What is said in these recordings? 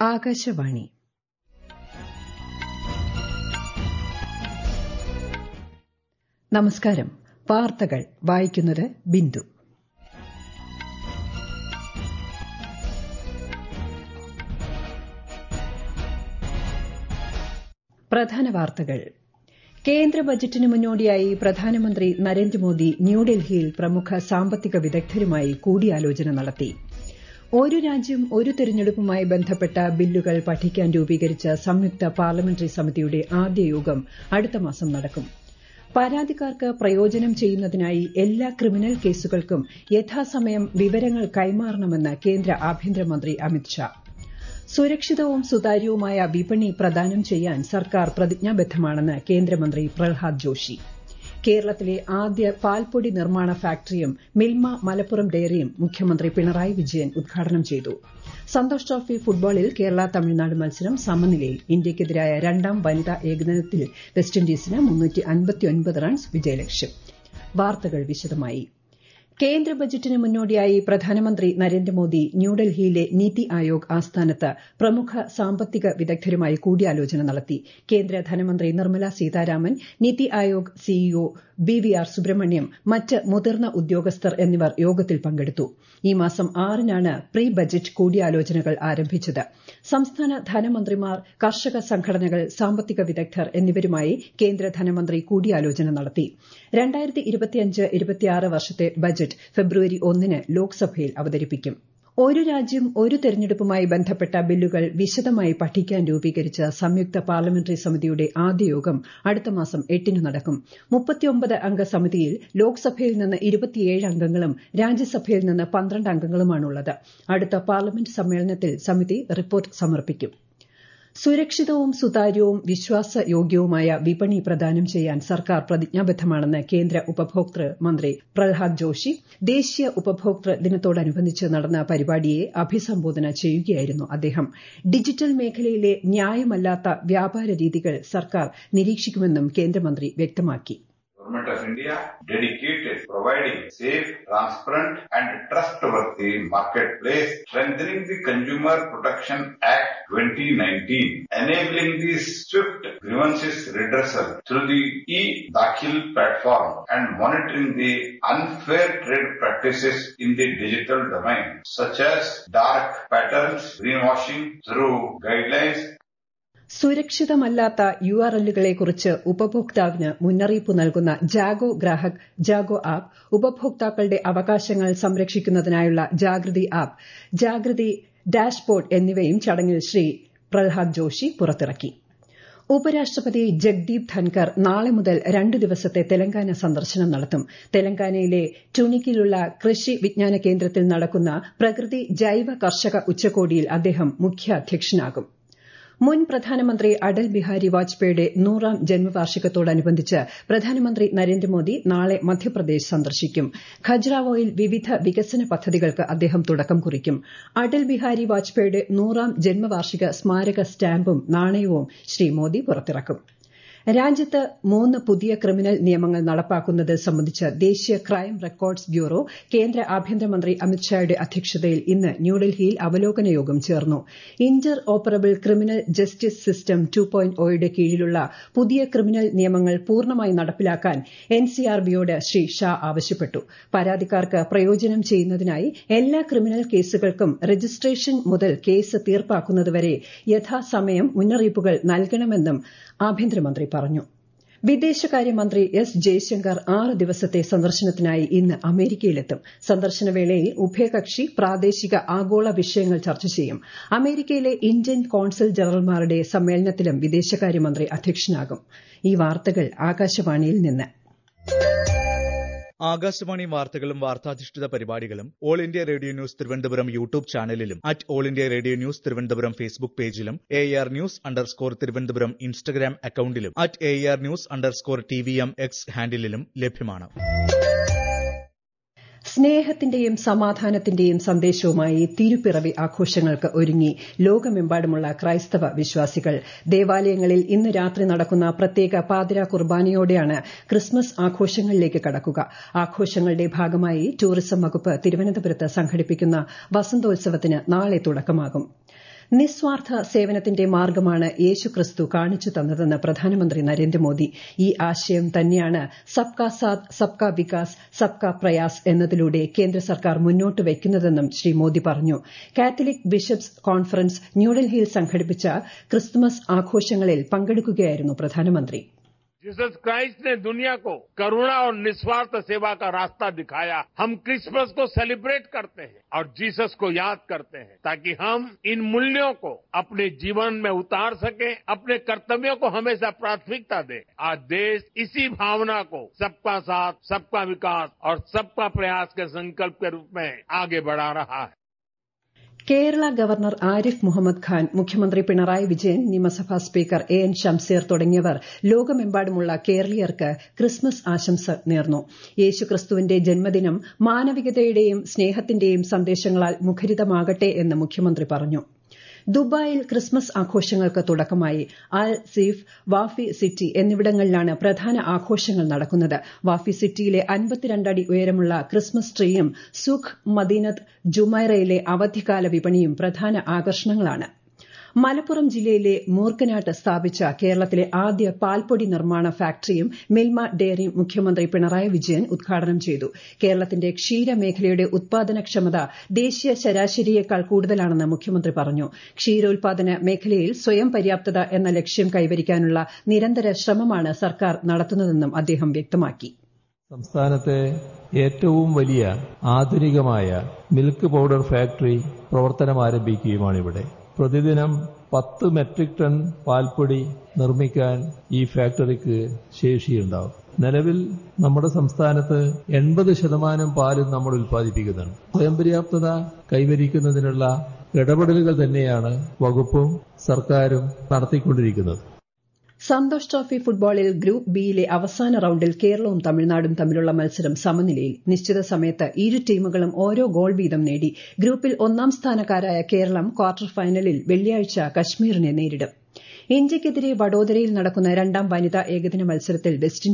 ആകാശവാണി നമസ്കാരം വാർത്തകൾ വായിക്കുന്നത് ബിന്ദു പ്രധാന വാർത്തകൾ കേന്ദ്ര ബജറ്റിന് മുന്നോടിയായി പ്രധാനമന്ത്രി നരേന്ദ്രമോദി ന്യൂഡൽഹിയിൽ പ്രമുഖ സാമ്പത്തിക വിദഗ്ധരുമായി കൂടിയാലോചന നടത്തി ഒരു രാജ്യം ഒരു തെരഞ്ഞെടുപ്പുമായി ബന്ധപ്പെട്ട ബില്ലുകൾ പഠിക്കാൻ രൂപീകരിച്ച സംയുക്ത പാർലമെന്ററി സമിതിയുടെ ആദ്യ യോഗം അടുത്ത മാസം നടക്കും പരാതിക്കാർക്ക് പ്രയോജനം ചെയ്യുന്നതിനായി എല്ലാ ക്രിമിനൽ കേസുകൾക്കും യഥാസമയം വിവരങ്ങൾ കൈമാറണമെന്ന് കേന്ദ്ര ആഭ്യന്തരമന്ത്രി അമിത്ഷാ സുരക്ഷിതവും സുതാര്യവുമായ വിപണി പ്രദാനം ചെയ്യാൻ സർക്കാർ പ്രതിജ്ഞാബദ്ധമാണെന്ന് കേന്ദ്രമന്ത്രി പ്രഹ്ലാദ് ജോഷി കേരളത്തിലെ ആദ്യ പാൽപ്പൊടി നിർമ്മാണ ഫാക്ടറിയും മിൽമ മലപ്പുറം ഡയറിയും മുഖ്യമന്ത്രി പിണറായി വിജയൻ ഉദ്ഘാടനം ചെയ്തു സന്തോഷ് ട്രോഫി ഫുട്ബോളിൽ കേരള തമിഴ്നാട് മത്സരം സമനിലയിൽ ഇന്ത്യയ്ക്കെതിരായ രണ്ടാം വനിതാ ഏകദിനത്തിൽ വെസ്റ്റിൻഡീസിന് റൺസ് വിജയലക്ഷ്യം വാർത്തകൾ വിശദമായി കേന്ദ്ര ബജറ്റിന് മുന്നോടിയായി പ്രധാനമന്ത്രി നരേന്ദ്രമോദി ന്യൂഡൽഹിയിലെ നീതി ആയോഗ് ആസ്ഥാനത്ത് പ്രമുഖ സാമ്പത്തിക വിദഗ്ധരുമായി കൂടിയാലോചന നടത്തി കേന്ദ്ര ധനമന്ത്രി Nirmala Sitharaman NITI Aayog CEO B V R Subrahmanyam മറ്റ് മുതിർന്ന ഉദ്യോഗസ്ഥർ എന്നിവർ യോഗത്തിൽ പങ്കെടുത്തു ഈ മാസം ആറിനാണ് പ്രീ ബജറ്റ് കൂടിയാലോചനകൾ ആരംഭിച്ചത് സംസ്ഥാന ധനമന്ത്രിമാർ കർഷക സംഘടനകൾ സാമ്പത്തിക വിദഗ്ധർ എന്നിവരുമായി കേന്ദ്ര ധനമന്ത്രി കൂടിയാലോചന നടത്തി വർഷത്തെ ബജറ്റ് ഫെബ്രുവരി ഒന്നിന് ലോക്സഭയിൽ അവതരിപ്പിക്കും ഒരു രാജ്യം ഒരു തെരഞ്ഞെടുപ്പുമായി ബന്ധപ്പെട്ട ബില്ലുകൾ വിശദമായി പഠിക്കാൻ രൂപീകരിച്ച സംയുക്ത പാർലമെന്ററി സമിതിയുടെ ആദ്യ യോഗം അടുത്ത മാസം എട്ടിന് നടക്കും മുപ്പത്തിയൊമ്പത് അംഗ സമിതിയിൽ ലോക്സഭയിൽ നിന്ന് ഇരുപത്തിയേഴ് അംഗങ്ങളും രാജ്യസഭയിൽ നിന്ന് പന്ത്രണ്ട് അംഗങ്ങളുമാണുള്ളത് അടുത്ത പാർലമെന്റ് സമ്മേളനത്തിൽ സമിതി റിപ്പോർട്ട് സമർപ്പിക്കും സുരക്ഷിതവും സുതാര്യവും വിശ്വാസയോഗ്യവുമായ വിപണി പ്രദാനം ചെയ്യാൻ സർക്കാർ പ്രതിജ്ഞാബദ്ധമാണെന്ന് കേന്ദ്ര ഉപഭോക്തൃ മന്ത്രി പ്രഹ്ലാദ് ജോഷി ദേശീയ ഉപഭോക്തൃ ദിനത്തോടനുബന്ധിച്ച് നടന്ന പരിപാടിയെ അഭിസംബോധന ചെയ്യുകയായിരുന്നു അദ്ദേഹം ഡിജിറ്റൽ മേഖലയിലെ ന്യായമല്ലാത്ത വ്യാപാര രീതികൾ സർക്കാർ നിരീക്ഷിക്കുമെന്നും കേന്ദ്രമന്ത്രി വ്യക്തമാക്കി Government of India dedicated providing safe, transparent and trustworthy marketplace, strengthening the Consumer Protection Act 2019, enabling the swift grievances redressal through the e-Dakhil platform and monitoring the unfair trade practices in the digital domain, such as dark patterns, greenwashing through guidelines സുരക്ഷിതമല്ലാത്ത U R എല്ലുകളെക്കുറിച്ച് ഉപഭോക്താവിന് മുന്നറിയിപ്പ് നൽകുന്ന Jago Grahak Jago app ഉപഭോക്താക്കളുടെ അവകാശങ്ങൾ സംരക്ഷിക്കുന്നതിനായുള്ള Jagriti app Jagriti dashboard എന്നിവയും ചടങ്ങിൽ ശ്രീ പ്രഹ്ലാദ് ജോഷി പുറത്തിറക്കി ഉപരാഷ്ട്രപതി ജഗ്ദീപ് ധൻകർ നാളെ മുതൽ രണ്ട് ദിവസത്തെ തെലങ്കാന സന്ദർശനം നടത്തും തെലങ്കാനയിലെ ടുണിക്കിലുള്ള കൃഷി വിജ്ഞാന കേന്ദ്രത്തിൽ നടക്കുന്ന പ്രകൃതി ജൈവ കർഷക ഉച്ചകോടിയിൽ അദ്ദേഹം മുഖ്യാധ്യക്ഷനാകും മുൻ പ്രധാനമന്ത്രി അടൽ ബിഹാരി വാജ്പേയിയുടെ നൂറാം ജന്മവാർഷികത്തോടനുബന്ധിച്ച് പ്രധാനമന്ത്രി നരേന്ദ്രമോദി നാളെ മധ്യപ്രദേശ് സന്ദർശിക്കും ഖജ്രാവോയിൽ വിവിധ വികസന പദ്ധതികൾക്ക് അദ്ദേഹം തുടക്കം കുറിക്കും അടൽ ബിഹാരി വാജ്പേയിയുടെ നൂറാം ജന്മവാർഷിക സ്മാരക സ്റ്റാമ്പും നാണയവും ശ്രീ മോദി പുറത്തിറക്കും രാജ്യത്ത് മൂന്ന് പുതിയ ക്രിമിനൽ നിയമങ്ങൾ നടപ്പാക്കുന്നത് സംബന്ധിച്ച് ദേശീയ ക്രൈം റെക്കോർഡ്സ് ബ്യൂറോ കേന്ദ്ര ആഭ്യന്തരമന്ത്രി അമിത്ഷായുടെ അധ്യക്ഷതയിൽ ഇന്ന് ന്യൂഡൽഹിയിൽ അവലോകന യോഗം ചേർന്നു interoperable criminal justice system two point ഒയുടെ കീഴിലുള്ള പുതിയ ക്രിമിനൽ നിയമങ്ങൾ പൂർണ്ണമായി നടപ്പിലാക്കാൻ എൻസിആർബിയോട് ശ്രീ ഷാ ആവശ്യപ്പെട്ടു പരാതിക്കാർക്ക് പ്രയോജനം ചെയ്യുന്നതിനായി എല്ലാ ക്രിമിനൽ കേസുകൾക്കും രജിസ്ട്രേഷൻ മുതൽ കേസ് തീർപ്പാക്കുന്നതുവരെ യഥാസമയം മുന്നറിയിപ്പുകൾ നൽകണമെന്നും ആഭ്യന്തരമന്ത്രി പറഞ്ഞു വിദേശകാര്യമന്ത്രി എസ് ജയശങ്കർ ആറ് ദിവസത്തെ സന്ദർശനത്തിനായി ഇന്ന് അമേരിക്കയിലെത്തും സന്ദർശനവേളയിൽ ഉഭയകക്ഷി പ്രാദേശിക ആഗോള വിഷയങ്ങൾ ചർച്ച ചെയ്യും അമേരിക്കയിലെ ഇന്ത്യൻ കോൺസൽ ജനറൽമാരുടെ സമ്മേളനത്തിലും വിദേശകാര്യമന്ത്രി അധ്യക്ഷനാകും ഈ വാർത്തകൾ ആകാശവാണിയിൽ നിന്ന് ആകാശവാണി വാർത്തകളും വാർത്താധിഷ്ഠിത പരിപാടികളും all India radio news Thiruvananthapuram YouTube ചാനലിലും at all India radio news Thiruvananthapuram Facebook പേജിലും A R news underscore Thiruvananthapuram Instagram അക്കൌണ്ടിലും at A R news underscore T V M X ഹാൻഡിലും ലഭ്യമാണ് സ്നേഹത്തിന്റെയും സമാധാനത്തിന്റെയും സന്ദേശവുമായി തിരുപ്പിറവി ആഘോഷങ്ങൾക്ക് ഒരുങ്ങി ലോകമെമ്പാടുമുള്ള ക്രൈസ്തവ വിശ്വാസികൾ ദേവാലയങ്ങളിൽ ഇന്ന് രാത്രി നടക്കുന്ന പ്രത്യേക പാതിര കുർബാനയോടെയാണ് ക്രിസ്മസ് ആഘോഷങ്ങളിലേക്ക് കടക്കുക ആഘോഷങ്ങളുടെ ഭാഗമായി ടൂറിസം വകുപ്പ് തിരുവനന്തപുരത്ത് സംഘടിപ്പിക്കുന്ന വസന്തോത്സവത്തിന് നാളെ തുടക്കമാകും നിസ്വാർത്ഥ സേവനത്തിന്റെ മാർഗമാണ് യേശുക്രിസ്തു കാണിച്ചു തന്നതെന്ന് പ്രധാനമന്ത്രി നരേന്ദ്രമോദി ഈ ആശയം തന്നെയാണ് സബ്കാ സാത്ത് സബ്കാ വികാസ് സബ്കാ പ്രയാസ് എന്നതിലൂടെ കേന്ദ്ര സർക്കാർ മുന്നോട്ട് വയ്ക്കുന്നതെന്നും ശ്രീ മോദി പറഞ്ഞു കാത്തലിക് ബിഷപ്സ് കോൺഫറൻസ് ന്യൂഡൽഹിയിൽ സംഘടിപ്പിച്ച ക്രിസ്തുമസ് ആഘോഷങ്ങളിൽ പങ്കെടുക്കുകയായിരുന്നു പ്രധാനമന്ത്രി जीसस क्राइस्ट ने दुनिया को करुणा और निस्वार्थ सेवा का रास्ता दिखाया हम क्रिसमस को सेलिब्रेट करते हैं और जीसस को याद करते हैं ताकि हम इन मूल्यों को अपने जीवन में उतार सके अपने कर्तव्यों को हमेशा प्राथमिकता दें आज देश इसी भावना को सबका साथ सबका विकास और सबका प्रयास के संकल्प के रूप में आगे बढ़ा रहा है കേരള ഗവർണർ ആരിഫ് മുഹമ്മദ് ഖാൻ മുഖ്യമന്ത്രി പിണറായി വിജയൻ നിയമസഭാ സ്പീക്കർ എ എൻ ഷംസീർ തുടങ്ങിയവർ ലോകമെമ്പാടുമുള്ള കേരളീയർക്ക് ക്രിസ്മസ് ആശംസ നേർന്നു യേശുക്രിസ്തുവിന്റെ ജന്മദിനം മാനവികതയുടെയും സ്നേഹത്തിന്റെയും സന്ദേശങ്ങളാൽ മുഖരിതമാകട്ടെ എന്ന് മുഖ്യമന്ത്രി പറഞ്ഞു ദുബായിൽ ക്രിസ്മസ് ആഘോഷങ്ങൾക്ക് തുടക്കമായി അൽ സീഫ് വാഫി സിറ്റി എന്നിവിടങ്ങളിലാണ് പ്രധാന ആഘോഷങ്ങൾ നടക്കുന്നത് വാഫി സിറ്റിയിലെ അൻപത്തിരണ്ടടി ഉയരമുള്ള ക്രിസ്മസ് ട്രീയും സുഖ് മദീനത്ത് ജുമൈറയിലെ അവധിക്കാല വിപണിയും പ്രധാന ആകർഷണങ്ങളാണ് മലപ്പുറം ജില്ലയിലെ മൂർക്കനാട്ട് സ്ഥാപിച്ച കേരളത്തിലെ ആദ്യ പാൽപ്പൊടി നിർമ്മാണ ഫാക്ടറിയും മിൽമ ഡയറിയും മുഖ്യമന്ത്രി പിണറായി വിജയൻ ഉദ്ഘാടനം ചെയ്തു കേരളത്തിന്റെ ക്ഷീരമേഖലയുടെ ഉത്പാദനക്ഷമത ദേശീയ ശരാശരിയേക്കാൾ കൂടുതലാണെന്ന് മുഖ്യമന്ത്രി പറഞ്ഞു ക്ഷീരോത്പാദന മേഖലയിൽ സ്വയം പര്യാപ്തത എന്ന ലക്ഷ്യം കൈവരിക്കാനുള്ള നിരന്തര ശ്രമമാണ് സർക്കാർ നടത്തുന്നതെന്നും അദ്ദേഹം വ്യക്തമാക്കി സംസ്ഥാനത്തെ ഏറ്റവും വലിയ ആധുനികമായ മിൽക്ക് പൌഡർ ഫാക്ടറി പ്രവർത്തനം ആരംഭിക്കുകയുമാണിവിടെ പ്രതിദിനം പത്ത് മെട്രിക് ടൺ പാൽപ്പൊടി നിർമ്മിക്കാൻ ഈ ഫാക്ടറിക്ക് ശേഷിയുണ്ടാവും നിലവിൽ നമ്മുടെ സംസ്ഥാനത്ത് എൺപത് ശതമാനം പാലും നമ്മൾ ഉൽപ്പാദിപ്പിക്കുന്നുണ്ട് സ്വയം പര്യാപ്തത കൈവരിക്കുന്നതിനുള്ള ഇടപെടലുകൾ തന്നെയാണ് വകുപ്പും സർക്കാരും നടത്തിക്കൊണ്ടിരിക്കുന്നത് സന്തോഷ് ട്രോഫി ഫുട്ബോളിൽ ഗ്രൂപ്പ് ബിയിലെ അവസാന റൌണ്ടിൽ കേരളവും തമിഴ്നാടും തമ്മിലുള്ള മത്സരം സമനിലയിൽ നിശ്ചിത സമയത്ത് ഇരു ടീമുകളും ഓരോ ഗോൾ വീതം നേടി ഗ്രൂപ്പിൽ ഒന്നാം സ്ഥാനക്കാരായ കേരളം ക്വാർട്ടർ ഫൈനലിൽ വെള്ളിയാഴ്ച കശ്മീരിനെ നേരിടും ഇന്ത്യയ്ക്കെതിരെ വഡോദരയിൽ നടക്കുന്ന രണ്ടാം വനിതാ ഏകദിന മത്സരത്തിൽ വെസ്റ്റ്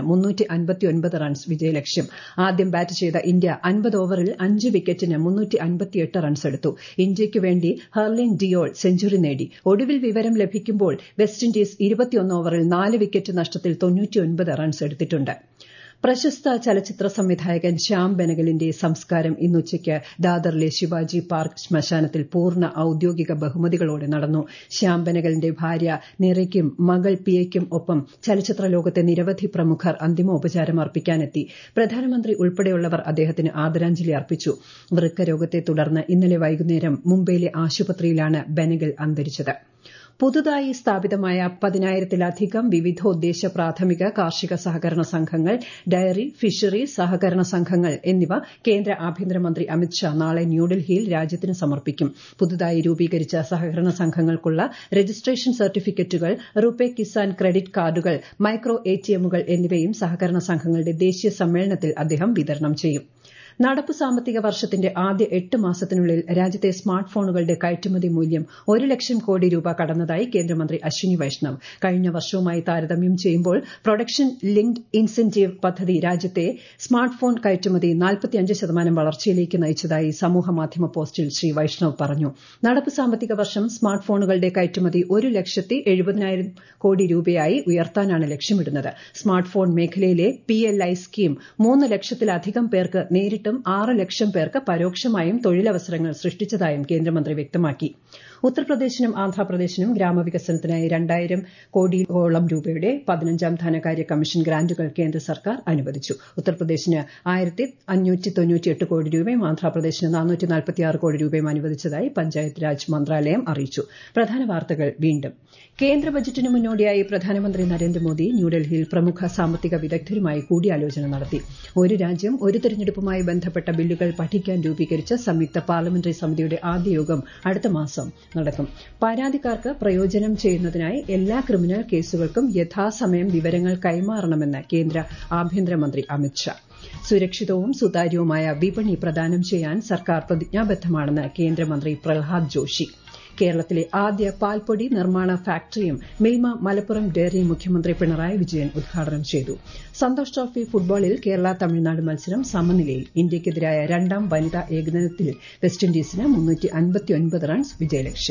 ഇൻഡീസിന് റൺസ് വിജയലക്ഷ്യം ആദ്യം ബാറ്റ് ചെയ്ത ഇന്ത്യ അൻപത് ഓവറിൽ അഞ്ച് വിക്കറ്റിന് റൺസ് എടുത്തു ഇന്ത്യയ്ക്കു വേണ്ടി ഹർലിൻ ഡിയോൾ സെഞ്ചുറി നേടി ഒടുവിൽ വിവരം ലഭിക്കുമ്പോൾ വെസ്റ്റ് ഇൻഡീസ് ഇരുപത്തിയൊന്ന് ഓവറിൽ നാല് വിക്കറ്റ് നഷ്ടത്തിൽ റൺസ് എടുത്തിട്ടുണ്ട് പ്രശസ്ത ചലച്ചിത്ര സംവിധായകൻ ശ്യാം ബെനഗലിന്റെ സംസ്കാരം ഇന്നുച്ചയ്ക്ക് ദാദറിലെ ശിവാജി പാർക്ക് ശ്മശാനത്തിൽ പൂർണ്ണ ഔദ്യോഗിക ബഹുമതികളോടെ നടന്നു ശ്യാം ബെനഗലിന്റെ ഭാര്യ നിറയ്ക്കും മകൾ പിയയ്ക്കും ഒപ്പം ചലച്ചിത്ര ലോകത്തെ നിരവധി പ്രമുഖർ അന്തിമോപചാരം അർപ്പിക്കാനെത്തി പ്രധാനമന്ത്രി ഉൾപ്പെടെയുള്ളവർ അദ്ദേഹത്തിന് ആദരാഞ്ജലി അർപ്പിച്ചു വൃക്ക രോഗത്തെ തുടർന്ന് ഇന്നലെ വൈകുന്നേരം മുംബൈയിലെ ആശുപത്രിയിലാണ് ബെനഗൽ അന്തരിച്ചത് പുതുതായി സ്ഥാപിതമായ പതിനായിരത്തിലധികം വിവിധോദ്ദേശ പ്രാഥമിക കാർഷിക സഹകരണ സംഘങ്ങൾ ഡയറി ഫിഷറി സഹകരണ സംഘങ്ങൾ എന്നിവ കേന്ദ്ര ആഭ്യന്തരമന്ത്രി അമിത്ഷാ നാളെ ന്യൂഡൽഹിയിൽ രാജ്യത്തിന് സമർപ്പിക്കും പുതുതായി രൂപീകരിച്ച സഹകരണ സംഘങ്ങൾക്കുള്ള രജിസ്ട്രേഷൻ സർട്ടിഫിക്കറ്റുകൾ റുപേ കിസാൻ ക്രെഡിറ്റ് കാർഡുകൾ മൈക്രോ എടിഎമ്മുകൾ എന്നിവയും സഹകരണ സംഘങ്ങളുടെ ദേശീയ സമ്മേളനത്തിൽ അദ്ദേഹം വിതരണം ചെയ്യും നടപ്പ് സാമ്പത്തിക വർഷത്തിന്റെ ആദ്യ എട്ട് മാസത്തിനുള്ളിൽ രാജ്യത്തെ സ്മാർട്ട് ഫോണുകളുടെ കയറ്റുമതി മൂല്യം ഒരു ലക്ഷം കോടി രൂപ കടന്നതായി കേന്ദ്രമന്ത്രി അശ്വിനി വൈഷ്ണവ് കഴിഞ്ഞ വർഷവുമായി താരതമ്യം ചെയ്യുമ്പോൾ പ്രൊഡക്ഷൻ ലിങ്ക്ഡ് ഇൻസെന്റീവ് പദ്ധതി രാജ്യത്തെ സ്മാർട്ട് ഫോൺ കയറ്റുമതി ശതമാനം വളർച്ചയിലേക്ക് നയിച്ചതായി സമൂഹമാധ്യമ പോസ്റ്റിൽ ശ്രീ വൈഷ്ണവ് പറഞ്ഞു നടപ്പ് സാമ്പത്തിക വർഷം സ്മാർട്ട് ഫോണുകളുടെ കയറ്റുമതി ഒരു ലക്ഷത്തി എഴുപതിനായിരം കോടി രൂപയായി ഉയർത്താനാണ് ലക്ഷ്യമിടുന്നത് സ്മാർട്ട് ഫോൺ മേഖലയിലെ പി എൽ ഐ സ്കീം മൂന്ന് ലക്ഷത്തിലധികം പേർക്ക് നേരിട്ട് നേരിട്ടും ആറ് ലക്ഷം പേർക്ക് പരോക്ഷമായും തൊഴിലവസരങ്ങൾ സൃഷ്ടിച്ചതായും കേന്ദ്രമന്ത്രി വ്യക്തമാക്കി ഉത്തർപ്രദേശിനും ആന്ധ്രാപ്രദേശിനും ഗ്രാമവികസനത്തിനായി രണ്ടായിരം കോടിയോളം രൂപയുടെ പതിനഞ്ചാം ധനകാര്യ കമ്മീഷൻ ഗ്രാന്റുകൾ കേന്ദ്ര സർക്കാർ അനുവദിച്ചു ഉത്തർപ്രദേശിന് ആയിരത്തി അഞ്ഞൂറ്റി തൊണ്ണൂറ്റിയെട്ട് കോടി രൂപയും ആന്ധ്രാപ്രദേശിന് നാനൂറ്റി നാൽപ്പത്തിയാറ് കോടി രൂപയും അനുവദിച്ചതായി പഞ്ചായത്ത് രാജ് മന്ത്രാലയം അറിയിച്ചു പ്രധാന വാർത്തകൾ വീണ്ടും കേന്ദ്ര ബജറ്റിന് മുന്നോടിയായി പ്രധാനമന്ത്രി നരേന്ദ്രമോദി ന്യൂഡൽഹിയിൽ പ്രമുഖ സാമ്പത്തിക വിദഗ്ധരുമായി കൂടിയാലോചന നടത്തി ഒരു രാജ്യം ഒരു തെരഞ്ഞെടുപ്പുമായി ബന്ധപ്പെട്ട ബില്ലുകൾ പഠിക്കാൻ രൂപീകരിച്ച സംയുക്ത പാർലമെന്ററി സമിതിയുടെ ആദ്യ യോഗം അടുത്ത മാസം നടക്കും പരാതിക്കാർക്ക് പ്രയോജനം ചെയ്യുന്നതിനായി എല്ലാ ക്രിമിനൽ കേസുകൾക്കും യഥാസമയം വിവരങ്ങൾ കൈമാറണമെന്ന് കേന്ദ്ര ആഭ്യന്തരമന്ത്രി അമിത്ഷാ സുരക്ഷിതവും സുതാര്യവുമായ വിപണി പ്രദാനം ചെയ്യാൻ സർക്കാർ പ്രതിജ്ഞാബദ്ധമാണെന്ന് കേന്ദ്രമന്ത്രി പ്രഹ്ലാദ് ജോഷി കേരളത്തിലെ ആദ്യ പാൽപ്പൊടി നിർമ്മാണ ഫാക്ടറിയും മിൽമ മലപ്പുറം ഡയറി മുഖ്യമന്ത്രി പിണറായി വിജയൻ ഉദ്ഘാടനം ചെയ്തു സന്തോഷ് ട്രോഫി ഫുട്ബോളിൽ കേരള തമിഴ്നാട് മത്സരം സമനിലയിൽ ഇന്ത്യയ്ക്കെതിരായ രണ്ടാം വനിതാ ഏകദിനത്തിൽ വെസ്റ്റ് ഇൻഡീസിന് റൺസ് വിജയലക്ഷ്യം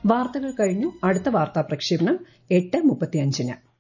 വാർത്തകൾ കഴിഞ്ഞു അടുത്ത വാർത്താ പ്രക്ഷേപണം എട്ട് മുപ്പത്തിയഞ്ചിന്